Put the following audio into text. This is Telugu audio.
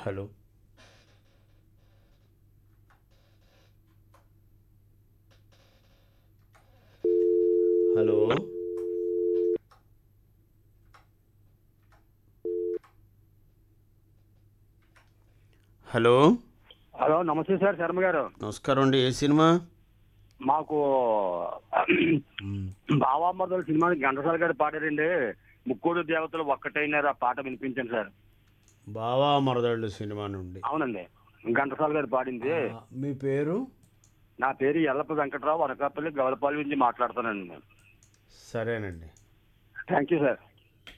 హలో హలో హలో హలో నమస్తే సార్ శర్మ గారు నమస్కారం అండి ఏ సినిమా మాకు బావామర్దల సినిమాని ఘంటసాల గారు పాడారండి ముక్కోడు దేవతలు ఒక్కటైనారు ఆ పాట వినిపించండి సార్ బావా మరదళ్ళు సినిమా నుండి అవునండి ఘంటసాల గారు పాడింది ఆ, మీ పేరు నా పేరు ఎల్లప్ప వెంకట్రావు వనకాపల్లి గవలపాలి నుంచి మాట్లాడుతానండి సరేనండి థ్యాంక్ యూ సార్